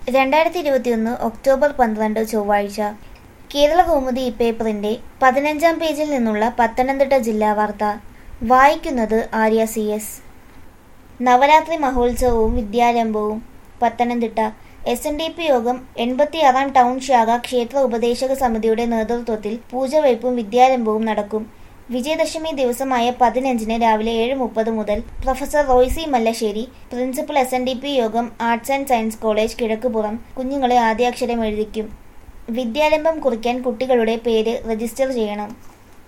രണ്ടായിരത്തി ഇരുപത്തിയൊന്ന് ഒക്ടോബർ പന്ത്രണ്ട് ചൊവ്വാഴ്ച കേരള കൗമുദി പേപ്പറിന്റെ പതിനഞ്ചാം പേജിൽ നിന്നുള്ള പത്തനംതിട്ട ജില്ലാ വാർത്ത വായിക്കുന്നത് ആര്യ സി എസ് നവരാത്രി മഹോത്സവവും വിദ്യാരംഭവും Pathanamthitta S N D P യോഗം എൺപത്തിയാറാം ടൗൺ ശാഖ ക്ഷേത്ര ഉപദേശക സമിതിയുടെ നേതൃത്വത്തിൽ പൂജവയ്പും വിദ്യാരംഭവും നടക്കും വിജയദശമി ദിവസമായ പതിനഞ്ചിന് രാവിലെ ഏഴ് മുപ്പത് മുതൽ professor Roysi Mallassery principal S N D P യോഗം arts and science college Kizhakkupuram കുഞ്ഞുങ്ങളെ ആദ്യാക്ഷരം എഴുതിക്കും വിദ്യാരംഭം കുറിക്കാൻ കുട്ടികളുടെ പേര് രജിസ്റ്റർ ചെയ്യണം